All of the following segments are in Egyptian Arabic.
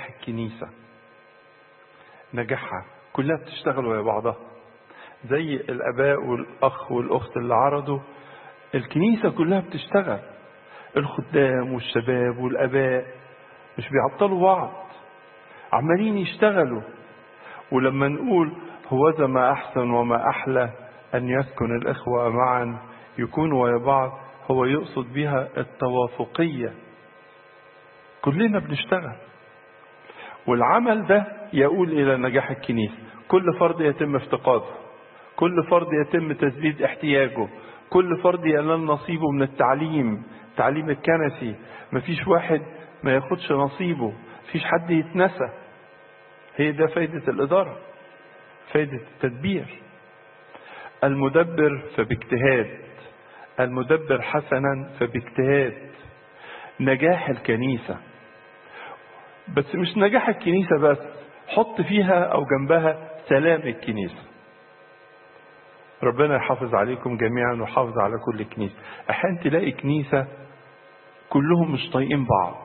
الكنيسة نجاحها كلها بتشتغل ويا بعضها زي الآباء والأخ والأخت اللي عرضوا الكنيسة كلها بتشتغل الخدام والشباب والآباء مش بيعطلوا بعض عمالين يشتغلوا ولما نقول هوذا ما أحسن وما أحلى أن يسكن الإخوة معا يكونوا ويا بعض هو يقصد بها التوافقية كلنا بنشتغل والعمل ده يقول إلى نجاح الكنيسة كل فرد يتم افتقاده كل فرد يتم تسديد احتياجه كل فرد ينال نصيبه من التعليم التعليم الكنسي مفيش واحد ما ياخدش نصيبه مفيش حد يتنسى هي ده فايدة الإدارة فايدة التدبير المدبر فباجتهاد المدبر حسنا فباجتهاد نجاح الكنيسة بس مش نجاح الكنيسة بس حط فيها أو جنبها سلام الكنيسة ربنا يحافظ عليكم جميعا ويحافظ على كل كنيسة أحيانا تلاقي كنيسة كلهم مش طايقين بعض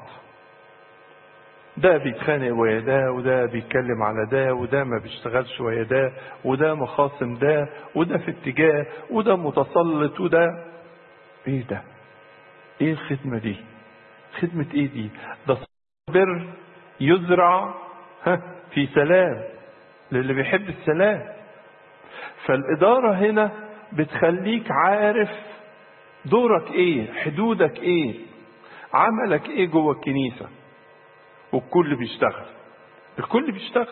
ده بيتخانق ويا ده وده بيتكلم على ده وده ما بيشتغلش ويا ده وده مخاصم ده وده في اتجاه وده متسلط وده ايه ده ايه الخدمة دي خدمة ايه دي ده صبر يزرع ها في سلام للي بيحب السلام فالإدارة هنا بتخليك عارف دورك ايه حدودك ايه عملك ايه جوه الكنيسة والكل بيشتغل الكل بيشتغل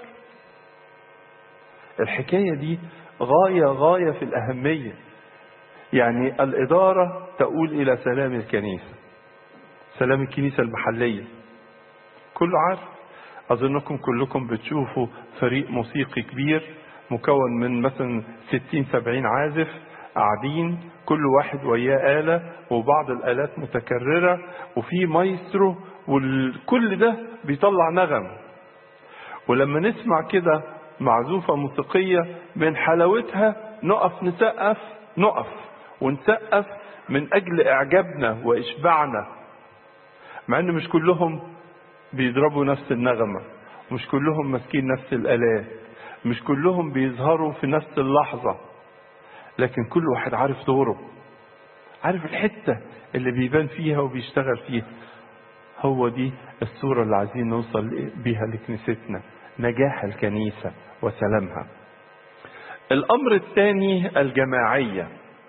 الحكاية دي غاية غاية في الأهمية يعني الإدارة تقول إلى سلام الكنيسة سلام الكنيسة المحلية كله عارف أظنكم كلكم بتشوفوا فريق موسيقي كبير مكون من مثلا 60 70 عازف قاعدين كل واحد وياه آلة وبعض الآلات متكررة وفي مايسترو وكل ده بيطلع نغم ولما نسمع كده معزوفة موسيقية من حلاوتها نقف نسقف نقف ونسقف من أجل إعجابنا وإشباعنا مع أن مش كلهم بيضربوا نفس النغمة مش كلهم ماسكين نفس الآلات مش كلهم بيظهروا في نفس اللحظة لكن كل واحد عارف دوره عارف الحتة اللي بيبان فيها وبيشتغل فيها هو دي الصورة اللي عايزين نوصل بيها لكنيستنا نجاح الكنيسة وسلامها الأمر الثاني الجماعية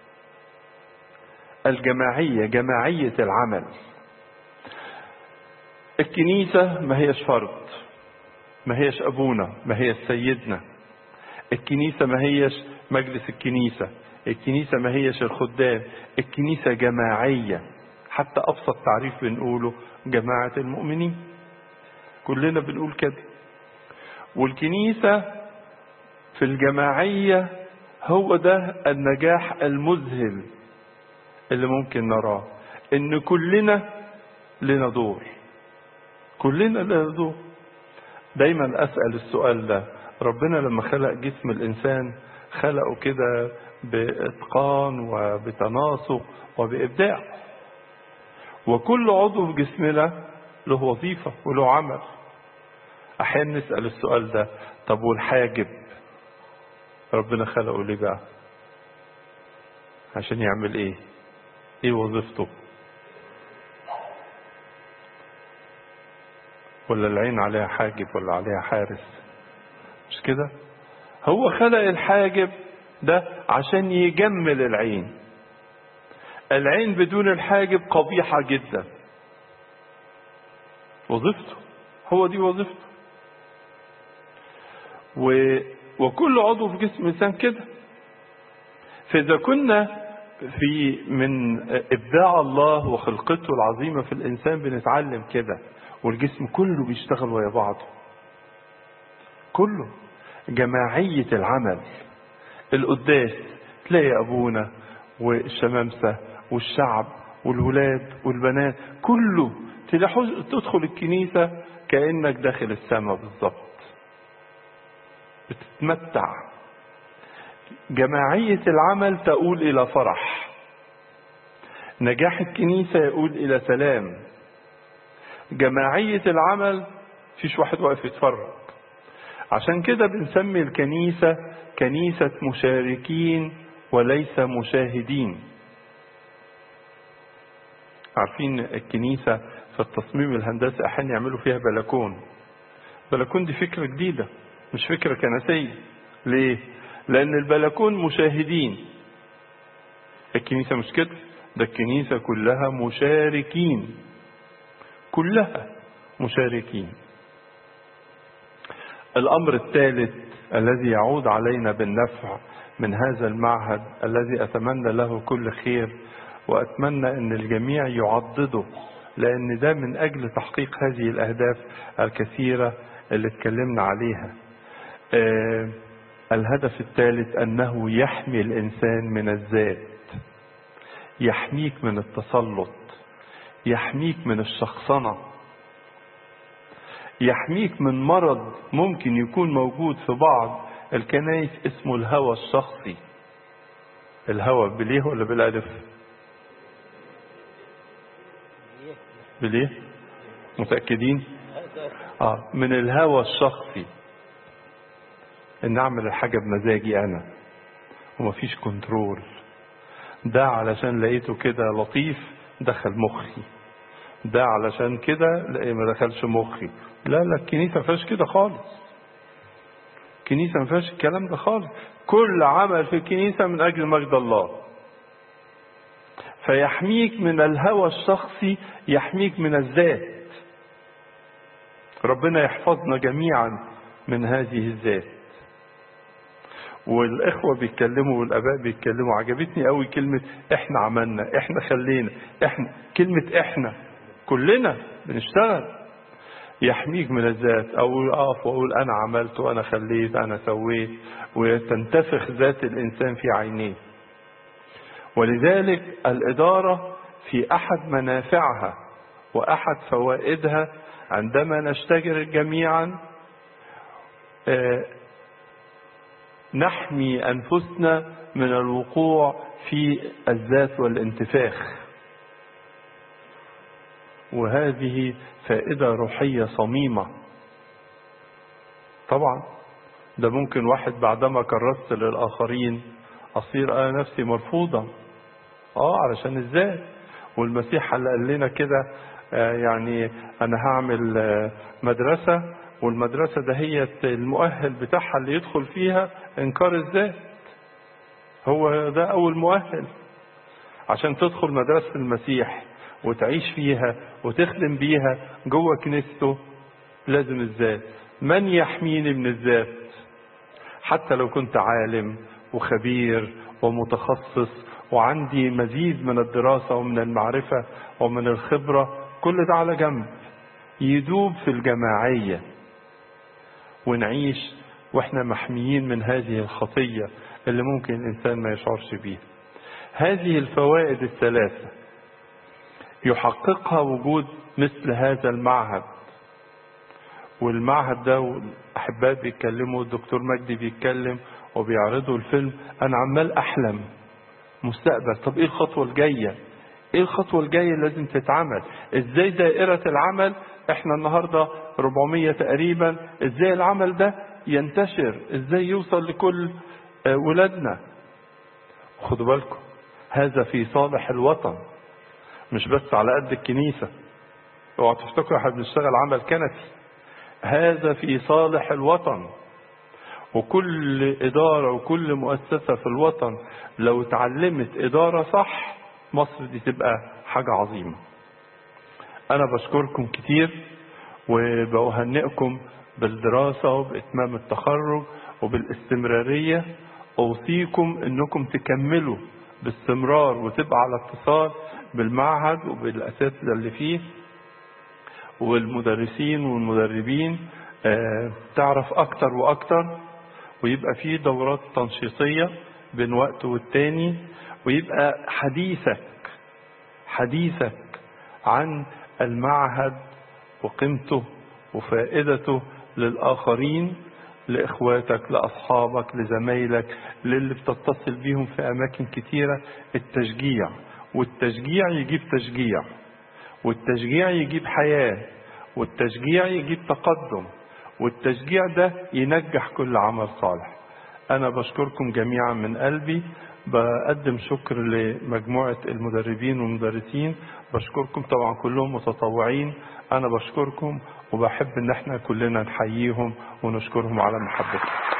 الجماعية جماعية العمل الكنيسة ما هيش فرد ما هيش أبونا ما هيش سيدنا الكنيسة ما هيش مجلس الكنيسة الكنيسة ما هيش الخدام الكنيسة جماعية حتى أبسط تعريف بنقوله جماعة المؤمنين كلنا بنقول كده والكنيسة في الجماعية هو ده النجاح المذهل اللي ممكن نراه ان كلنا لنا دور كلنا لنا دور دايما اسال السؤال ده ربنا لما خلق جسم الانسان خلقه كده باتقان وبتناسق وبابداع وكل عضو في جسمنا له وظيفه وله عمل احيانا نسال السؤال ده طب والحاجب ربنا خلقه ليه بقى عشان يعمل ايه ايه وظيفته ولا العين عليها حاجب ولا عليها حارس مش كده هو خلق الحاجب ده عشان يجمل العين العين بدون الحاجب قبيحة جدا وظيفته هو دي وظيفته و... وكل عضو في جسم الإنسان كده فإذا كنا في من إبداع الله وخلقته العظيمة في الإنسان بنتعلم كده والجسم كله بيشتغل ويا بعضه كله جماعية العمل القداس تلاقي أبونا والشمامسة والشعب والولاد والبنات كله تدخل الكنيسة كأنك داخل السماء بالظبط بتتمتع جماعية العمل تقول إلى فرح نجاح الكنيسة يقول إلى سلام جماعية العمل فيش واحد واقف يتفرج عشان كده بنسمي الكنيسة كنيسة مشاركين وليس مشاهدين عارفين الكنيسة في التصميم الهندسي أحيانا يعملوا فيها بلكون بلكون دي فكرة جديدة مش فكرة كنسية ليه؟ لأن البلكون مشاهدين الكنيسة مش كده ده الكنيسة كلها مشاركين كلها مشاركين الأمر الثالث الذي يعود علينا بالنفع من هذا المعهد الذي أتمنى له كل خير وأتمنى أن الجميع يعضده لأن ده من أجل تحقيق هذه الأهداف الكثيرة اللي اتكلمنا عليها آه الهدف الثالث أنه يحمي الإنسان من الذات يحميك من التسلط يحميك من الشخصنة يحميك من مرض ممكن يكون موجود في بعض الكنائس اسمه الهوى الشخصي الهوى بليه ولا بالالف بليه متأكدين اه من الهوى الشخصي ان اعمل الحاجة بمزاجي انا ومفيش كنترول ده علشان لقيته كده لطيف دخل مخي ده علشان كده لا ما دخلش مخي لا لا الكنيسة ما فيهاش كده خالص الكنيسة ما فيهاش الكلام ده خالص كل عمل في الكنيسة من أجل مجد الله فيحميك من الهوى الشخصي يحميك من الذات ربنا يحفظنا جميعا من هذه الذات والاخوه بيتكلموا والاباء بيتكلموا عجبتني قوي كلمه احنا عملنا احنا خلينا احنا كلمه احنا كلنا بنشتغل يحميك من الذات اقول اقف واقول انا عملت وانا خليت انا سويت وتنتفخ ذات الانسان في عينيه ولذلك الاداره في احد منافعها واحد فوائدها عندما نشتغل جميعا نحمي انفسنا من الوقوع في الذات والانتفاخ وهذه فائده روحيه صميمه طبعا ده ممكن واحد بعدما كرست للاخرين اصير انا نفسي مرفوضا اه علشان الذات والمسيح اللي قال لنا كده آه يعني انا هعمل آه مدرسه والمدرسة ده هي المؤهل بتاعها اللي يدخل فيها انكار الذات هو ده اول مؤهل عشان تدخل مدرسة المسيح وتعيش فيها وتخدم بيها جوه كنيسته لازم الذات من يحميني من الذات حتى لو كنت عالم وخبير ومتخصص وعندي مزيد من الدراسة ومن المعرفة ومن الخبرة كل ده على جنب يدوب في الجماعيه ونعيش واحنا محميين من هذه الخطية اللي ممكن الإنسان ما يشعرش بيها هذه الفوائد الثلاثة يحققها وجود مثل هذا المعهد والمعهد ده الأحباء بيتكلموا الدكتور مجدي بيتكلم وبيعرضوا الفيلم أنا عمال أحلم مستقبل طب إيه الخطوة الجاية إيه الخطوة الجاية اللي لازم تتعمل إزاي دائرة العمل إحنا النهاردة 400 تقريبا ازاي العمل ده ينتشر ازاي يوصل لكل ولادنا خدوا بالكم هذا في صالح الوطن مش بس على قد الكنيسة اوعوا تفتكروا احنا بنشتغل عمل كنسي هذا في صالح الوطن وكل إدارة وكل مؤسسة في الوطن لو اتعلمت إدارة صح مصر دي تبقى حاجة عظيمة أنا بشكركم كتير وبأهنئكم بالدراسة وبإتمام التخرج وبالاستمرارية أوصيكم أنكم تكملوا باستمرار وتبقى على اتصال بالمعهد وبالأساتذة اللي فيه والمدرسين والمدربين تعرف أكتر وأكتر ويبقى فيه دورات تنشيطية بين وقت والتاني ويبقى حديثك حديثك عن المعهد وقيمته وفائدته للآخرين لإخواتك لأصحابك لزمايلك للي بتتصل بيهم في أماكن كتيرة التشجيع والتشجيع يجيب تشجيع والتشجيع يجيب حياة والتشجيع يجيب تقدم والتشجيع ده ينجح كل عمل صالح أنا بشكركم جميعا من قلبي بقدم شكر لمجموعة المدربين والمدرسين بشكركم طبعا كلهم متطوعين أنا بشكركم وبحب إن احنا كلنا نحييهم ونشكرهم على محبتهم